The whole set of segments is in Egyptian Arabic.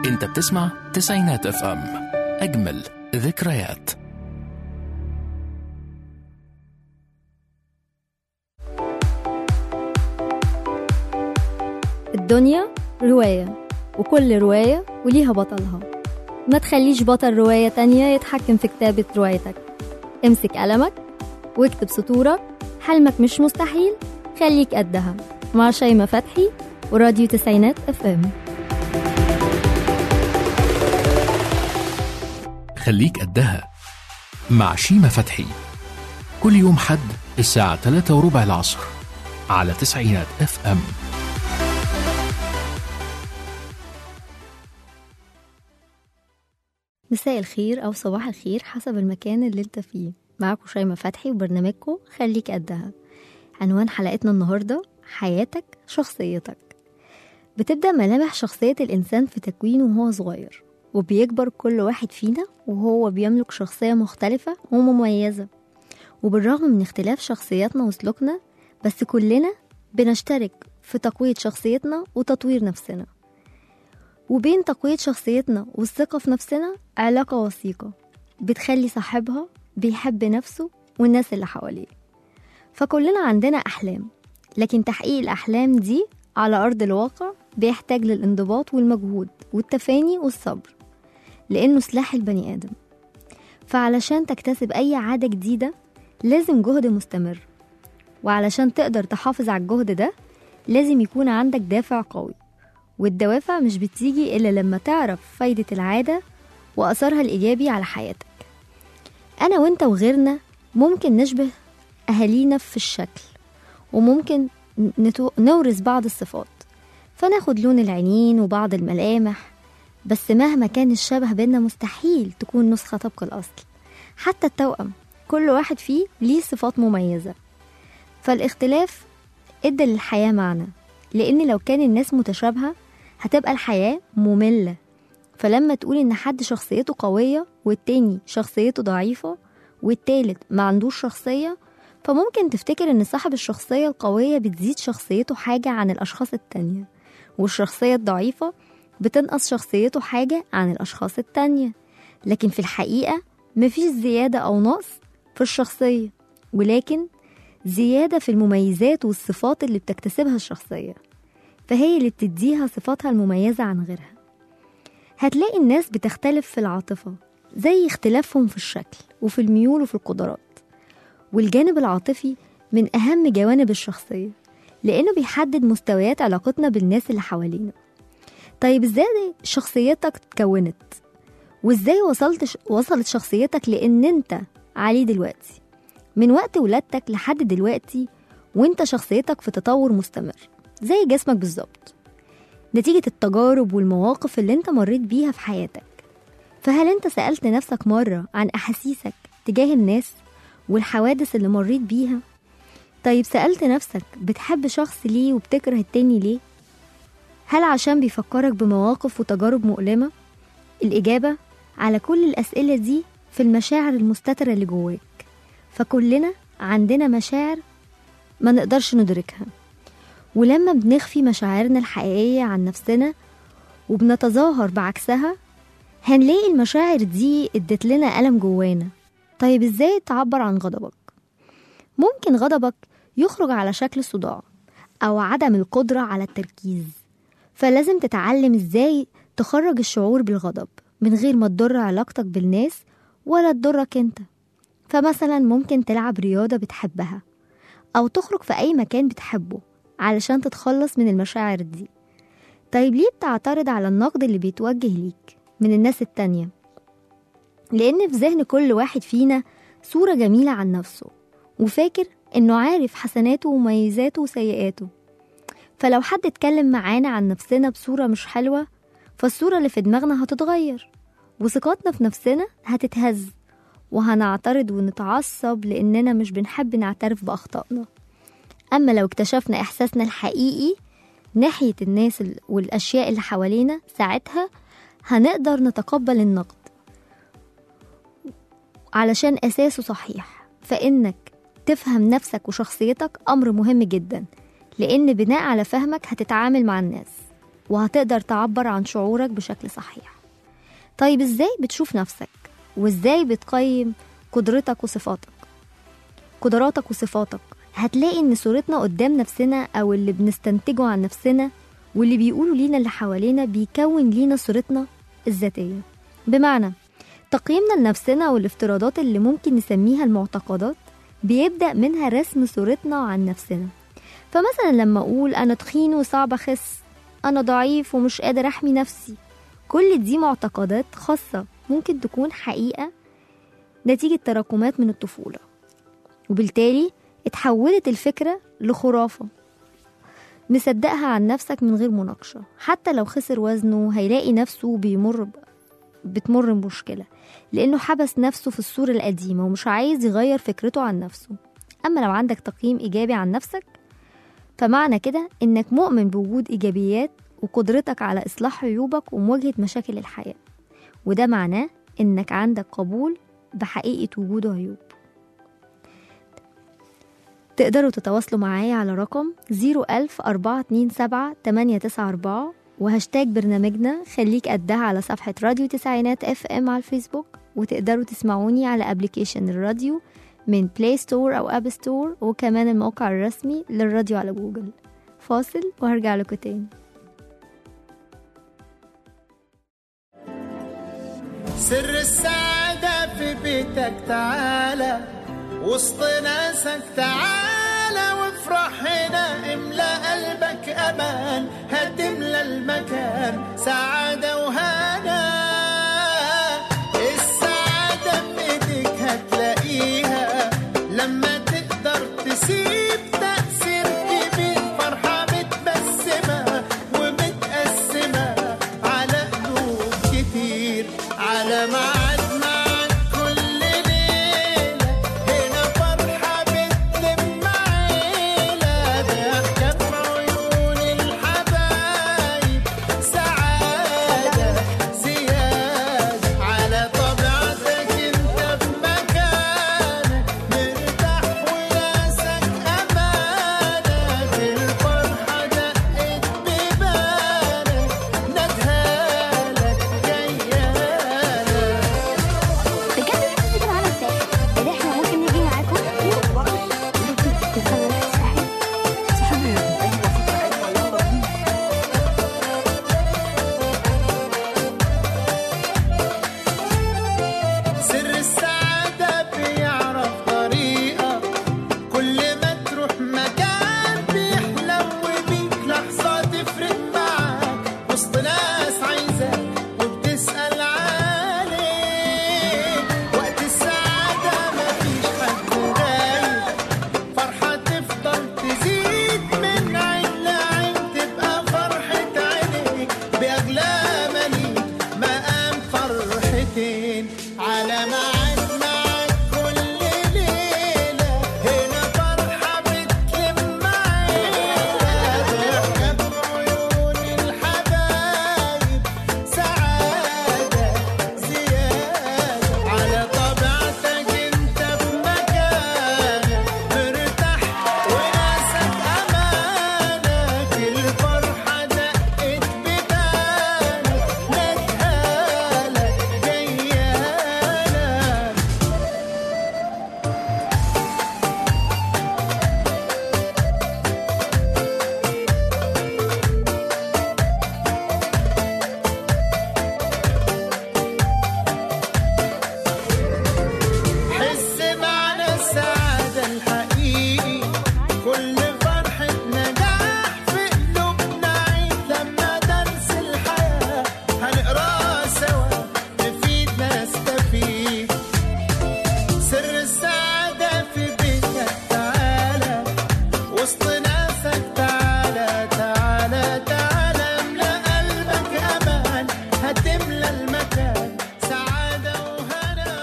انت بتسمع تسعينات اف ام اجمل ذكريات الدنيا رواية وكل رواية وليها بطلها ما تخليش بطل رواية تانية يتحكم في كتابة روايتك امسك قلمك واكتب سطورك حلمك مش مستحيل خليك قدها مع شيماء فتحي وراديو تسعينات اف ام خليك قدها مع شيماء فتحي كل يوم حد الساعة 3 وربع العصر على تسعينات اف ام مساء الخير أو صباح الخير حسب المكان اللي انت فيه معاكم شيماء فتحي وبرنامجكم خليك قدها عنوان حلقتنا النهاردة حياتك شخصيتك بتبدأ ملامح شخصية الإنسان في تكوينه وهو صغير وبيكبر كل واحد فينا وهو بيملك شخصية مختلفة ومميزة وبالرغم من اختلاف شخصياتنا وسلوكنا بس كلنا بنشترك في تقوية شخصيتنا وتطوير نفسنا وبين تقوية شخصيتنا والثقة في نفسنا علاقة وثيقة بتخلي صاحبها بيحب نفسه والناس اللي حواليه فكلنا عندنا أحلام لكن تحقيق الأحلام دي على أرض الواقع بيحتاج للانضباط والمجهود والتفاني والصبر لأنه سلاح البني آدم فعلشان تكتسب أي عادة جديدة لازم جهد مستمر وعلشان تقدر تحافظ على الجهد ده لازم يكون عندك دافع قوي والدوافع مش بتيجي إلا لما تعرف فايدة العادة وأثرها الإيجابي على حياتك أنا وإنت وغيرنا ممكن نشبه أهالينا في الشكل وممكن نتو... نورث بعض الصفات فناخد لون العينين وبعض الملامح بس مهما كان الشبه بينا مستحيل تكون نسخة طبق الأصل حتى التوأم كل واحد فيه ليه صفات مميزة فالاختلاف ادى للحياة معنى لأن لو كان الناس متشابهة هتبقى الحياة مملة فلما تقول إن حد شخصيته قوية والتاني شخصيته ضعيفة والتالت ما عندوش شخصية فممكن تفتكر إن صاحب الشخصية القوية بتزيد شخصيته حاجة عن الأشخاص التانية والشخصية الضعيفة بتنقص شخصيته حاجة عن الأشخاص التانية لكن في الحقيقة مفيش زيادة أو نقص في الشخصية ولكن زيادة في المميزات والصفات اللي بتكتسبها الشخصية فهي اللي بتديها صفاتها المميزة عن غيرها هتلاقي الناس بتختلف في العاطفة زي اختلافهم في الشكل وفي الميول وفي القدرات والجانب العاطفي من أهم جوانب الشخصية لأنه بيحدد مستويات علاقتنا بالناس اللي حوالينا طيب ازاي شخصيتك اتكونت وازاي وصلت ش... وصلت شخصيتك لان انت عليه دلوقتي من وقت ولادتك لحد دلوقتي وانت شخصيتك في تطور مستمر زي جسمك بالظبط نتيجة التجارب والمواقف اللي انت مريت بيها في حياتك فهل انت سألت نفسك مرة عن أحاسيسك تجاه الناس والحوادث اللي مريت بيها طيب سألت نفسك بتحب شخص ليه وبتكره التاني ليه هل عشان بيفكرك بمواقف وتجارب مؤلمة؟ الإجابة على كل الأسئلة دي في المشاعر المستترة اللي جواك فكلنا عندنا مشاعر ما نقدرش ندركها ولما بنخفي مشاعرنا الحقيقية عن نفسنا وبنتظاهر بعكسها هنلاقي المشاعر دي ادت لنا ألم جوانا طيب ازاي تعبر عن غضبك؟ ممكن غضبك يخرج على شكل صداع أو عدم القدرة على التركيز فلازم تتعلم ازاي تخرج الشعور بالغضب من غير ما تضر علاقتك بالناس ولا تضرك انت فمثلا ممكن تلعب رياضة بتحبها أو تخرج في أي مكان بتحبه علشان تتخلص من المشاعر دي طيب ليه بتعترض على النقد اللي بيتوجه ليك من الناس التانية لأن في ذهن كل واحد فينا صورة جميلة عن نفسه وفاكر إنه عارف حسناته ومميزاته وسيئاته فلو حد اتكلم معانا عن نفسنا بصورة مش حلوة فالصورة اللي في دماغنا هتتغير وثقتنا في نفسنا هتتهز وهنعترض ونتعصب لأننا مش بنحب نعترف بأخطائنا أما لو اكتشفنا إحساسنا الحقيقي ناحية الناس والأشياء اللي حوالينا ساعتها هنقدر نتقبل النقد علشان أساسه صحيح فإنك تفهم نفسك وشخصيتك أمر مهم جدا لأن بناء على فهمك هتتعامل مع الناس وهتقدر تعبر عن شعورك بشكل صحيح طيب ازاي بتشوف نفسك وازاي بتقيم قدرتك وصفاتك قدراتك وصفاتك هتلاقي ان صورتنا قدام نفسنا او اللي بنستنتجه عن نفسنا واللي بيقولوا لينا اللي حوالينا بيكون لينا صورتنا الذاتية بمعنى تقييمنا لنفسنا والافتراضات اللي ممكن نسميها المعتقدات بيبدأ منها رسم صورتنا عن نفسنا فمثلا لما أقول أنا تخين وصعب أخس أنا ضعيف ومش قادر أحمي نفسي كل دي معتقدات خاصة ممكن تكون حقيقة نتيجة تراكمات من الطفولة وبالتالي اتحولت الفكرة لخرافة مصدقها عن نفسك من غير مناقشة حتى لو خسر وزنه هيلاقي نفسه بيمر ب... بتمر بمشكلة لأنه حبس نفسه في الصورة القديمة ومش عايز يغير فكرته عن نفسه أما لو عندك تقييم إيجابي عن نفسك فمعنى كده إنك مؤمن بوجود إيجابيات وقدرتك على إصلاح عيوبك ومواجهة مشاكل الحياة وده معناه إنك عندك قبول بحقيقة وجود عيوب تقدروا تتواصلوا معايا على رقم 01427 وهاشتاج برنامجنا خليك قدها على صفحة راديو تسعينات اف ام على الفيسبوك وتقدروا تسمعوني على ابلكيشن الراديو من بلاي ستور او اب ستور وكمان الموقع الرسمي للراديو على جوجل فاصل وهرجع لكم تاني سر السعادة في بيتك تعالى وسط ناسك تعالى وافرح هنا املى قلبك امان هتملى المكان سعادة وهنا السعادة في ايديك هتلاقيها لما تقدر تسيب تأثير كبير فرحة متبسمة ومتقسمة على قلوب كتير على ميعاد معاك كل ليلة هنا فرحة بتلم عيلة ضحكة في عيون الحبايب سعادة زيادة على طبيعتك انت في مكانك مرتاح وناسك أمانك الفرحة دقت بيبانك ندهالك جيالك بجد في فكرة على الساحل اللي احنا ممكن نيجي معاكم ممكن تتخيل الساحل سر السعادة بيعرف طريقة كل ما تروح مكان بيحلو بيك لحظة تفرق معاك وسط ناس عايزاك وبتسأل عليك وقت السعادة مفيش حد غايب فرحة تفضل تزيد من عين لعين تبقى فرحة عينيك بأغلى مليك مقام فرحتين على ميعاد معاك كل ليلة هنا فرحة بتلم عيلة ضحكة في عيون الحبايب سعادة زيادة على طبيعتك انت في مكانك مرتاح وناسك امانك الفرحة دقت ببانك ندهالك جيالك حس معنى السعادة الحقيقي كل فرحة نجاح في قلوبنا عيد لما درس الحياة هنقراه سوا نفيد نستفيد سر السعادة في بيتك تعالى وسط ناسك تعالى تعالى تعالى املى قلبك أمان هتملى المكان سعادة وهنا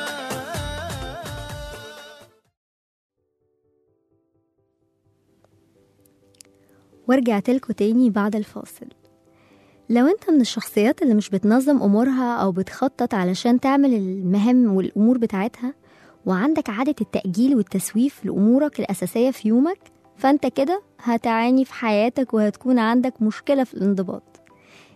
ورجعت لكم تاني بعد الفاصل لو انت من الشخصيات اللي مش بتنظم امورها او بتخطط علشان تعمل المهام والامور بتاعتها وعندك عادة التأجيل والتسويف لأمورك الأساسية في يومك فانت كده هتعاني في حياتك وهتكون عندك مشكلة في الانضباط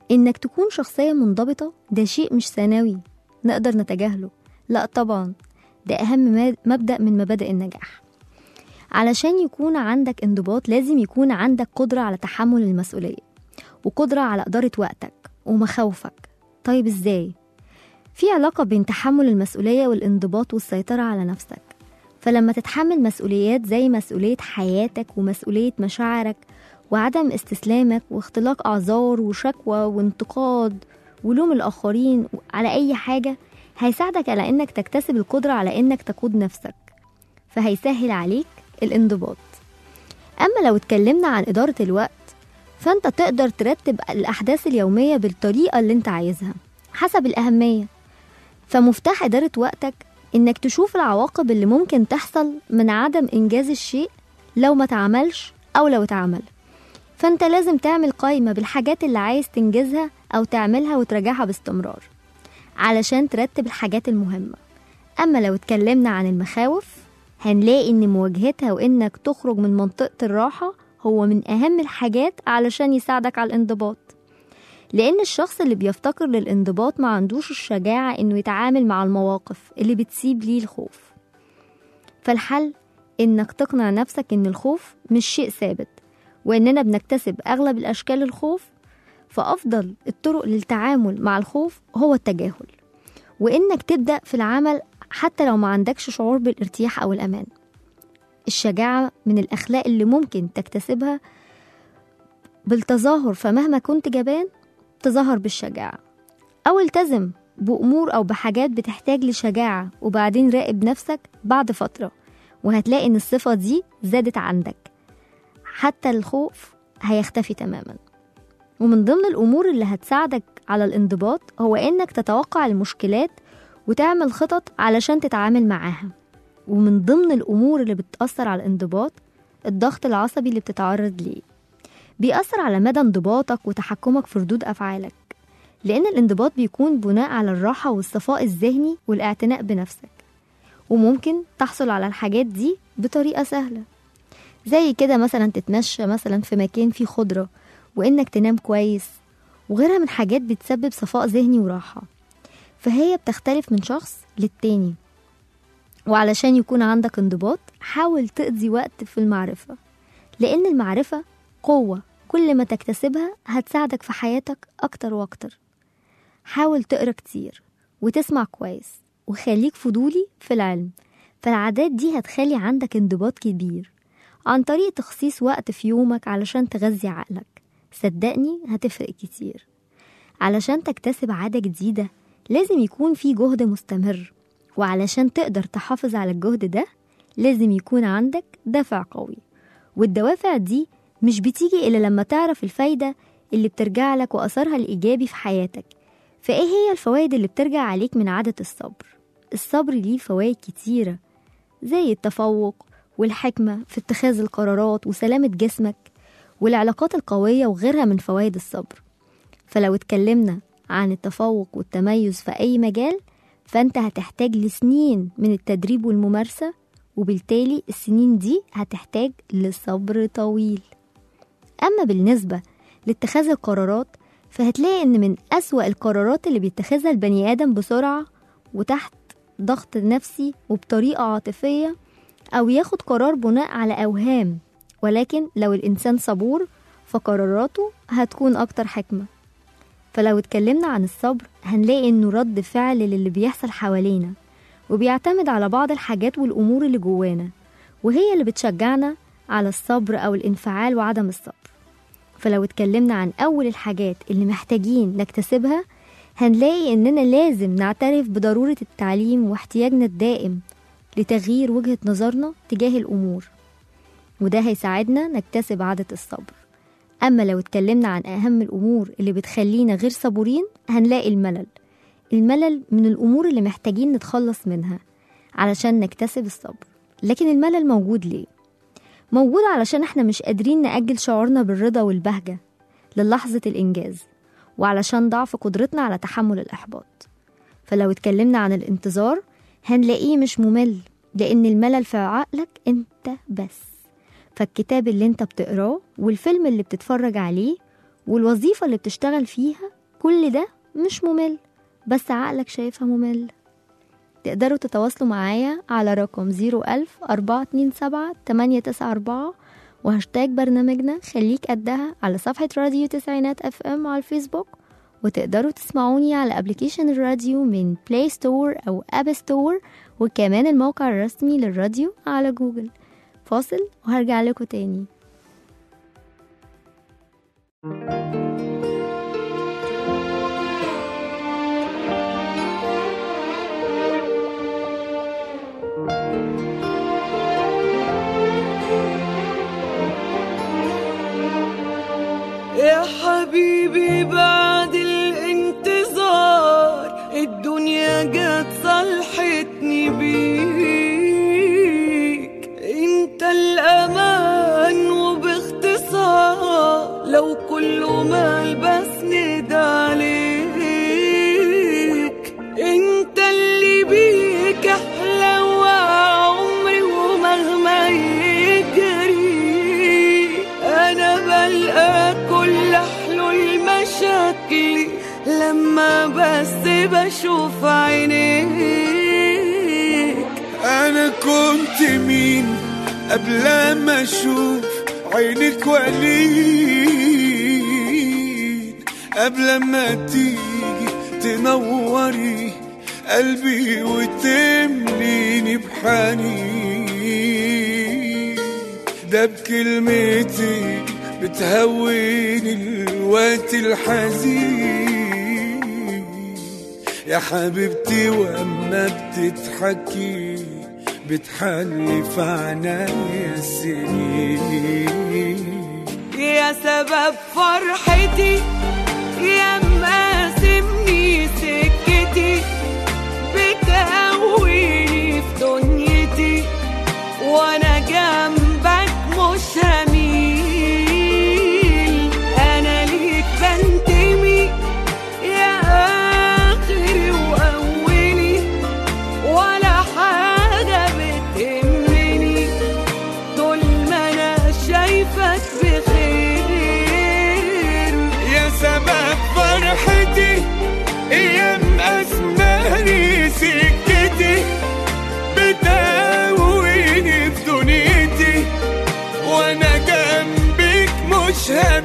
إنك تكون شخصية منضبطة ده شيء مش ثانوي نقدر نتجاهله لا طبعا ده أهم ما- مبدأ من مبادئ النجاح علشان يكون عندك انضباط لازم يكون عندك قدرة على تحمل المسؤولية وقدرة على إدارة وقتك ومخاوفك طيب إزاي؟ في علاقة بين تحمل المسؤولية والانضباط والسيطرة على نفسك فلما تتحمل مسؤوليات زي مسؤولية حياتك ومسؤولية مشاعرك وعدم استسلامك واختلاق أعذار وشكوى وانتقاد ولوم الآخرين على أي حاجة هيساعدك على إنك تكتسب القدرة على إنك تقود نفسك فهيسهل عليك الانضباط أما لو اتكلمنا عن إدارة الوقت فأنت تقدر ترتب الأحداث اليومية بالطريقة اللي أنت عايزها حسب الأهمية فمفتاح إدارة وقتك إنك تشوف العواقب اللي ممكن تحصل من عدم إنجاز الشيء لو ما تعملش أو لو اتعمل فأنت لازم تعمل قائمة بالحاجات اللي عايز تنجزها أو تعملها وتراجعها باستمرار علشان ترتب الحاجات المهمة أما لو اتكلمنا عن المخاوف هنلاقي إن مواجهتها وإنك تخرج من منطقة الراحة هو من أهم الحاجات علشان يساعدك على الانضباط لأن الشخص اللي بيفتقر للانضباط ما عندوش الشجاعة إنه يتعامل مع المواقف اللي بتسيب ليه الخوف فالحل إنك تقنع نفسك إن الخوف مش شيء ثابت وإننا بنكتسب أغلب الأشكال الخوف فأفضل الطرق للتعامل مع الخوف هو التجاهل وإنك تبدأ في العمل حتى لو ما عندكش شعور بالارتياح أو الأمان الشجاعة من الأخلاق اللي ممكن تكتسبها بالتظاهر فمهما كنت جبان تظاهر بالشجاعة أو التزم بأمور أو بحاجات بتحتاج لشجاعة وبعدين راقب نفسك بعد فترة وهتلاقي إن الصفة دي زادت عندك حتى الخوف هيختفي تماما ومن ضمن الأمور اللي هتساعدك على الانضباط هو إنك تتوقع المشكلات وتعمل خطط علشان تتعامل معاها ومن ضمن الأمور اللي بتأثر على الانضباط الضغط العصبي اللي بتتعرض ليه بيأثر على مدى انضباطك وتحكمك في ردود أفعالك لأن الانضباط بيكون بناء على الراحة والصفاء الذهني والاعتناء بنفسك وممكن تحصل على الحاجات دي بطريقة سهلة زي كده مثلا تتمشى مثلا في مكان فيه خضرة وإنك تنام كويس وغيرها من حاجات بتسبب صفاء ذهني وراحة فهي بتختلف من شخص للتاني وعلشان يكون عندك انضباط حاول تقضي وقت في المعرفة لأن المعرفة قوة كل ما تكتسبها هتساعدك في حياتك أكتر وأكتر حاول تقرا كتير وتسمع كويس وخليك فضولي في العلم فالعادات دي هتخلي عندك انضباط كبير عن طريق تخصيص وقت في يومك علشان تغذي عقلك صدقني هتفرق كتير علشان تكتسب عادة جديدة لازم يكون في جهد مستمر وعلشان تقدر تحافظ على الجهد ده لازم يكون عندك دافع قوي والدوافع دي مش بتيجي إلا لما تعرف الفايدة اللي بترجع لك وأثرها الإيجابي في حياتك فإيه هي الفوائد اللي بترجع عليك من عادة الصبر؟ الصبر ليه فوائد كتيرة زي التفوق والحكمة في اتخاذ القرارات وسلامة جسمك والعلاقات القوية وغيرها من فوائد الصبر فلو اتكلمنا عن التفوق والتميز في أي مجال فأنت هتحتاج لسنين من التدريب والممارسة وبالتالي السنين دي هتحتاج لصبر طويل أما بالنسبة لاتخاذ القرارات فهتلاقي إن من أسوأ القرارات اللي بيتخذها البني آدم بسرعة وتحت ضغط نفسي وبطريقة عاطفية أو ياخد قرار بناء على أوهام ولكن لو الإنسان صبور فقراراته هتكون أكتر حكمة فلو اتكلمنا عن الصبر هنلاقي إنه رد فعل للي بيحصل حوالينا وبيعتمد على بعض الحاجات والأمور اللي جوانا وهي اللي بتشجعنا على الصبر أو الانفعال وعدم الصبر فلو اتكلمنا عن أول الحاجات اللي محتاجين نكتسبها هنلاقي إننا لازم نعترف بضرورة التعليم واحتياجنا الدائم لتغيير وجهة نظرنا تجاه الأمور وده هيساعدنا نكتسب عادة الصبر أما لو اتكلمنا عن أهم الأمور اللي بتخلينا غير صبورين هنلاقي الملل الملل من الأمور اللي محتاجين نتخلص منها علشان نكتسب الصبر لكن الملل موجود ليه؟ موجود علشان احنا مش قادرين نأجل شعورنا بالرضا والبهجة للحظة الإنجاز وعلشان ضعف قدرتنا على تحمل الإحباط فلو اتكلمنا عن الانتظار هنلاقيه مش ممل لأن الملل في عقلك انت بس فالكتاب اللي انت بتقراه والفيلم اللي بتتفرج عليه والوظيفة اللي بتشتغل فيها كل ده مش ممل بس عقلك شايفها ممل تقدروا تتواصلوا معايا على رقم 01000 427 894 وهاشتاج برنامجنا خليك قدها على صفحة راديو تسعينات اف ام على الفيسبوك وتقدروا تسمعوني على ابلكيشن الراديو من بلاي ستور او اب ستور وكمان الموقع الرسمي للراديو على جوجل فاصل وهرجع لكم تاني يا حبيبي بعد الانتظار الدنيا جت صلحتني بيك انت الامان وباختصار لو كله مال بس ندى عليك انت اللي بيك احلى وعمري ومهما يجري انا بلقى كل حلول مشاكلي لما بس بشوف عينيك انا كنت مين قبل ما اشوف عينك وليد قبل ما تيجي تنوري قلبي وتمليني بحنين ده بكلمتي بتهوني الوقت الحزين يا حبيبتي واما بتضحكي بتحلي في عنايا السنين يا سبب فرحتي يا مقاسمني سكتي بتقويني في دنيتي وانا جنبك مش هميل انا ليك بنتمي يا اخري واولي ولا حاجه بتهمني طول ما انا شايفك بخير يا سبب فرحتي ايام اسماني سكتي بتقويني في دنيتي وانا جنبك مش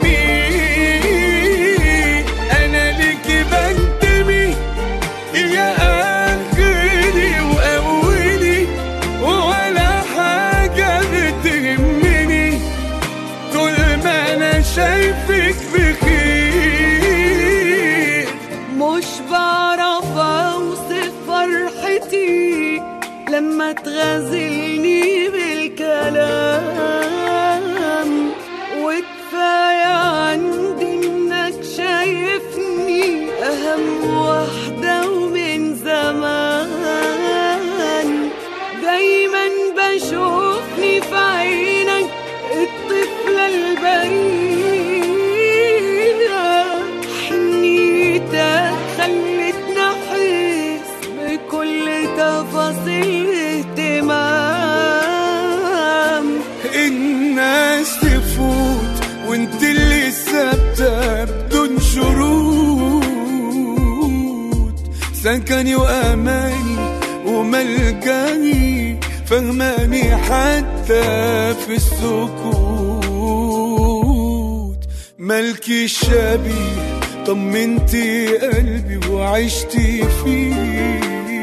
هميل انا ليك بنتمي يا اخري واولي ولا حاجه بتهمني طول ما انا شايفك بخير مش بعرف اوصف فرحتي لما تغازلني بالكلام وكفاية عندي انك شايفني اهم واحدة ومن زمان دايما بشوفني في عينك الطفلة البريئة حنيتك خلتنا احس بكل تفاصيل اهتمام الناس تفوت وانت اللي ثابته بدون شروط سكني واماني وملجاني فهماني حتى في السكوت ملكي الشبيه طمنتي قلبي وعشتي فيه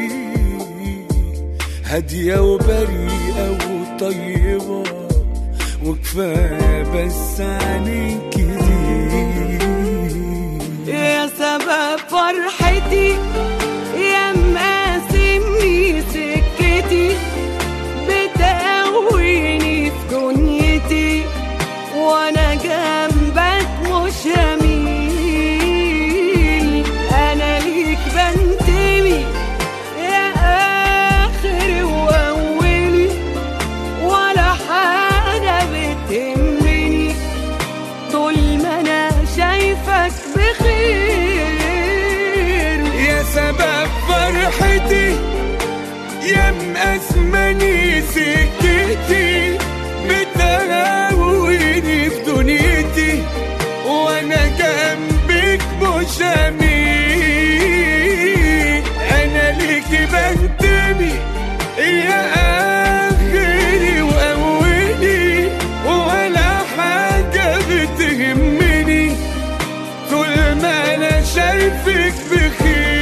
هادية وبريئة وطيبة وكفاية بس عليك دي يا سبب فرحتي يا مقاسمني سكتي بتقويني في دنيتي وانا جنبك مش هميل انا ليك بنتمي يا اخري واولي ولا حاجه بتهمني طول ما انا شايفك بخير يا سبب فرحتي يا مأزمني سكتي بتهوني في دنيتي وانا جنبك مش امين انا ليك بنتمي يا اخري واولي ولا حاجه بتهمني طول ما انا شايفك بخير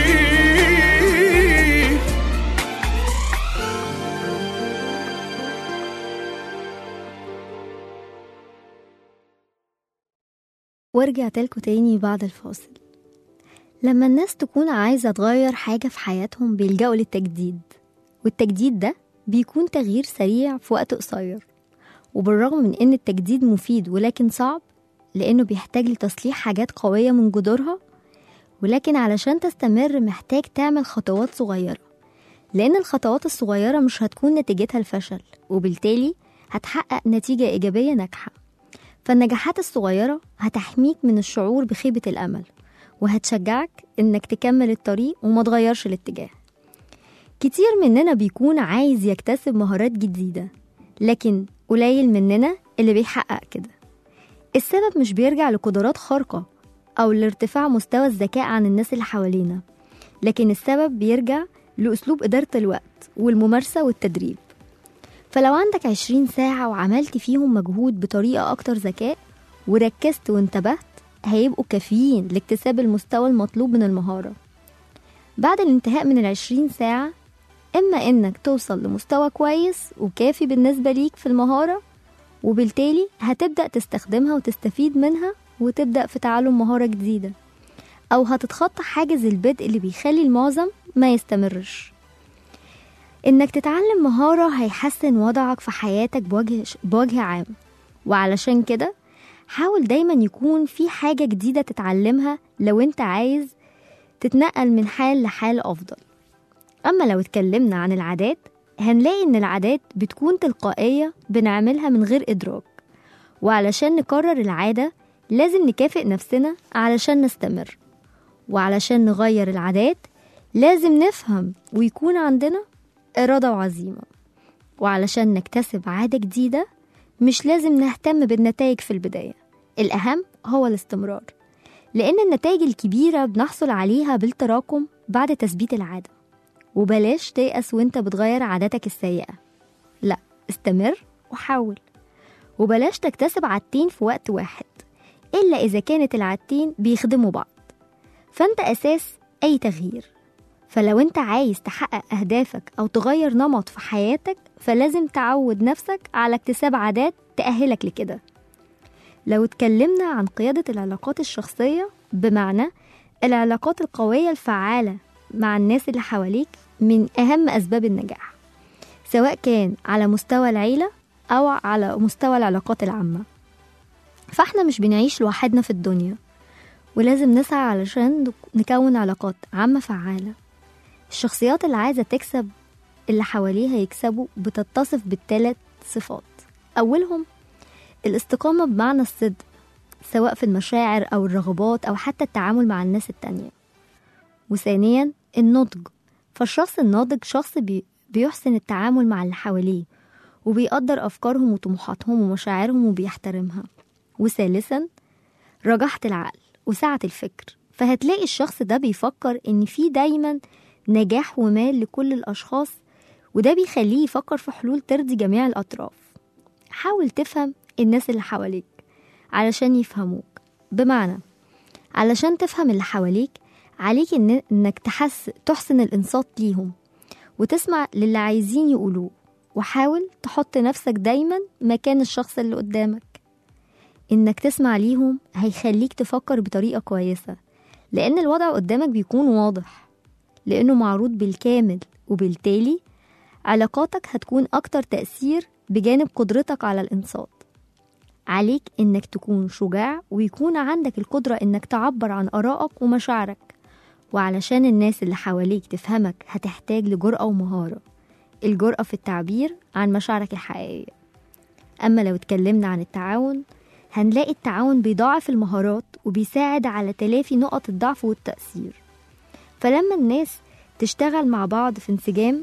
ورجعت لكم تاني بعد الفاصل لما الناس تكون عايزة تغير حاجة في حياتهم بيلجأوا للتجديد والتجديد ده بيكون تغيير سريع في وقت قصير وبالرغم من ان التجديد مفيد ولكن صعب لانه بيحتاج لتصليح حاجات قوية من جذورها ولكن علشان تستمر محتاج تعمل خطوات صغيرة لأن الخطوات الصغيرة مش هتكون نتيجتها الفشل وبالتالي هتحقق نتيجة إيجابية ناجحة فالنجاحات الصغيرة هتحميك من الشعور بخيبة الأمل وهتشجعك إنك تكمل الطريق وما تغيرش الاتجاه كتير مننا بيكون عايز يكتسب مهارات جديدة لكن قليل مننا اللي بيحقق كده السبب مش بيرجع لقدرات خارقة أو لارتفاع مستوى الذكاء عن الناس اللي حوالينا لكن السبب بيرجع لأسلوب إدارة الوقت والممارسة والتدريب فلو عندك عشرين ساعة وعملت فيهم مجهود بطريقة أكتر ذكاء وركزت وانتبهت هيبقوا كافيين لاكتساب المستوى المطلوب من المهارة بعد الانتهاء من العشرين ساعة إما إنك توصل لمستوى كويس وكافي بالنسبة ليك في المهارة وبالتالي هتبدأ تستخدمها وتستفيد منها وتبدأ في تعلم مهارة جديدة أو هتتخطى حاجز البدء اللي بيخلي المعظم ما يستمرش إنك تتعلم مهارة هيحسن وضعك في حياتك بوجه, بوجه عام وعلشان كده حاول دايما يكون في حاجة جديدة تتعلمها لو انت عايز تتنقل من حال لحال أفضل أما لو اتكلمنا عن العادات هنلاقي إن العادات بتكون تلقائية بنعملها من غير إدراك وعلشان نكرر العادة لازم نكافئ نفسنا علشان نستمر وعلشان نغير العادات لازم نفهم ويكون عندنا إرادة وعزيمة وعلشان نكتسب عادة جديدة مش لازم نهتم بالنتائج في البداية الأهم هو الاستمرار لأن النتائج الكبيرة بنحصل عليها بالتراكم بعد تثبيت العادة وبلاش تيأس وانت بتغير عاداتك السيئة لا استمر وحاول وبلاش تكتسب عادتين في وقت واحد إلا إذا كانت العادتين بيخدموا بعض فأنت أساس أي تغيير فلو أنت عايز تحقق أهدافك أو تغير نمط في حياتك فلازم تعود نفسك على اكتساب عادات تأهلك لكده لو اتكلمنا عن قيادة العلاقات الشخصية بمعنى العلاقات القوية الفعالة مع الناس اللي حواليك من أهم أسباب النجاح سواء كان على مستوى العيلة أو على مستوى العلاقات العامة فاحنا مش بنعيش لوحدنا في الدنيا ولازم نسعى علشان نكون علاقات عامة فعالة الشخصيات اللي عايزة تكسب اللي حواليها يكسبوا بتتصف بالثلاث صفات أولهم الاستقامة بمعنى الصدق سواء في المشاعر أو الرغبات أو حتى التعامل مع الناس التانية وثانيا النضج فالشخص الناضج شخص بي بيحسن التعامل مع اللي حواليه وبيقدر أفكارهم وطموحاتهم ومشاعرهم وبيحترمها وثالثا رجحت العقل وسعة الفكر فهتلاقي الشخص ده بيفكر إن في دايما نجاح ومال لكل الأشخاص وده بيخليه يفكر في حلول ترضي جميع الأطراف حاول تفهم الناس اللي حواليك علشان يفهموك بمعنى علشان تفهم اللي حواليك عليك إن إنك تحس تحسن الإنصات ليهم وتسمع للي عايزين يقولوه وحاول تحط نفسك دايما مكان الشخص اللي قدامك إنك تسمع ليهم هيخليك تفكر بطريقة كويسة لأن الوضع قدامك بيكون واضح لأنه معروض بالكامل وبالتالي علاقاتك هتكون أكتر تأثير بجانب قدرتك على الإنصات عليك إنك تكون شجاع ويكون عندك القدرة إنك تعبر عن آرائك ومشاعرك وعلشان الناس اللي حواليك تفهمك هتحتاج لجرأة ومهارة الجرأة في التعبير عن مشاعرك الحقيقية أما لو اتكلمنا عن التعاون هنلاقي التعاون بيضاعف المهارات وبيساعد على تلافي نقط الضعف والتأثير فلما الناس تشتغل مع بعض في انسجام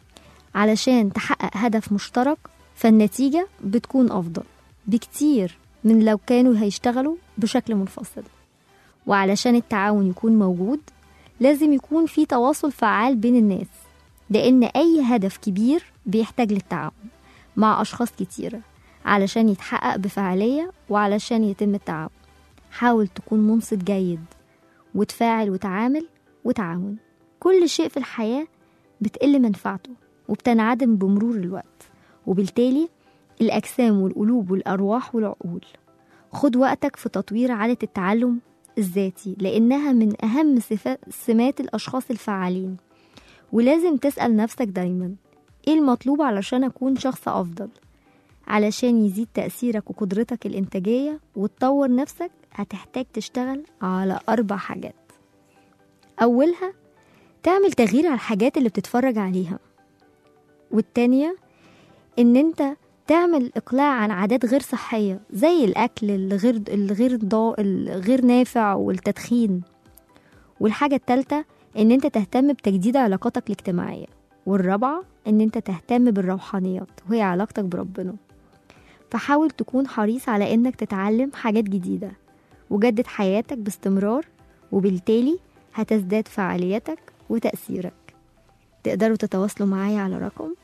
علشان تحقق هدف مشترك فالنتيجة بتكون أفضل بكتير من لو كانوا هيشتغلوا بشكل منفصل وعلشان التعاون يكون موجود لازم يكون في تواصل فعال بين الناس لأن أي هدف كبير بيحتاج للتعاون مع أشخاص كتيرة علشان يتحقق بفعالية وعلشان يتم التعاون حاول تكون منصت جيد وتفاعل وتعامل وتعاون كل شيء في الحياة بتقل منفعته وبتنعدم بمرور الوقت وبالتالي الأجسام والقلوب والأرواح والعقول خد وقتك في تطوير عادة التعلم الذاتي لأنها من أهم صفات سمات الأشخاص الفعالين ولازم تسأل نفسك دايما إيه المطلوب علشان أكون شخص أفضل علشان يزيد تأثيرك وقدرتك الإنتاجية وتطور نفسك هتحتاج تشتغل على أربع حاجات أولها تعمل تغيير على الحاجات اللي بتتفرج عليها والتانية إن أنت تعمل إقلاع عن عادات غير صحية زي الأكل الغير الغير ضا... الغير نافع والتدخين والحاجة التالتة إن أنت تهتم بتجديد علاقاتك الاجتماعية والرابعة إن أنت تهتم بالروحانيات وهي علاقتك بربنا فحاول تكون حريص على إنك تتعلم حاجات جديدة وجدد حياتك باستمرار وبالتالي هتزداد فعاليتك وتأثيرك تقدروا تتواصلوا معايا على رقم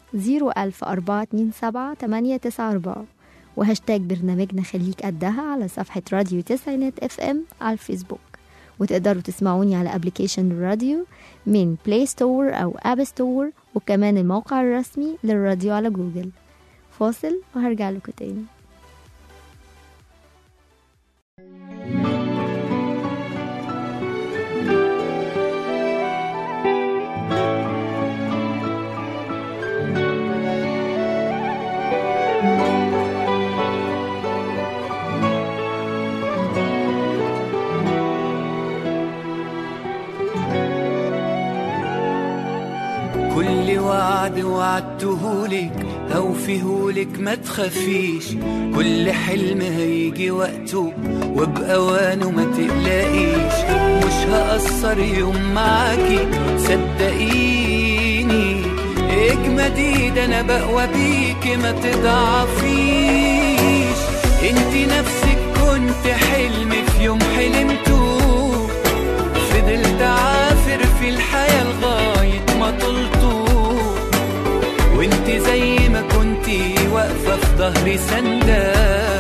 01427 وهاشتاج برنامجنا خليك قدها على صفحة راديو تسعينات اف ام على الفيسبوك وتقدروا تسمعوني على ابلكيشن الراديو من بلاي ستور أو اب ستور وكمان الموقع الرسمي للراديو على جوجل فاصل وهرجع لكم تاني كل وعد وعدتهولك هوفيهولك ما تخافيش كل حلم هيجي وقته وبأوانه ما تقلقيش مش هقصر يوم معاكي صدقيني اجمدي ده انا بقوى بيكي ما تضعفيش انتي نفسك كنت حلم في يوم حلمته فضلت عافر في الحياة لغاية ما طلته وانت زي ما كنتي واقفة في ظهري سندة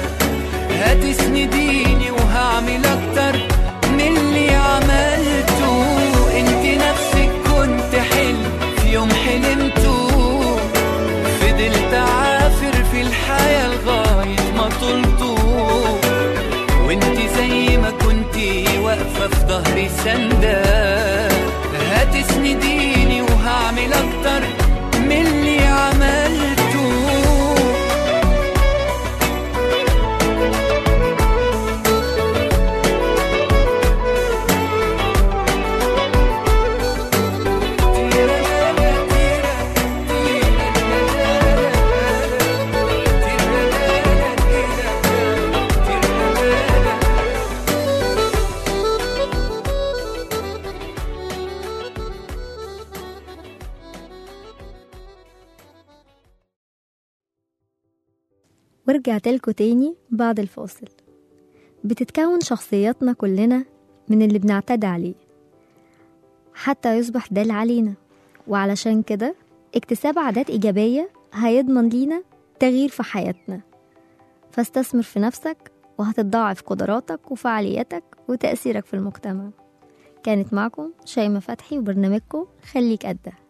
هتسنديني وهعمل اكتر من اللي عملته انت نفسك كنت حلم في يوم حلمته فضلت عافر في الحياة لغاية ما طلته وانت زي ما كنتي واقفة في ظهري سندة هتسنديني وهعمل اكتر من اللي عملته ورجعت لكم تاني بعد الفاصل بتتكون شخصياتنا كلنا من اللي بنعتدى عليه حتى يصبح دال علينا وعلشان كده اكتساب عادات إيجابية هيضمن لينا تغيير في حياتنا فاستثمر في نفسك وهتتضاعف قدراتك وفعاليتك وتأثيرك في المجتمع كانت معكم شيماء فتحي وبرنامجكم خليك قدها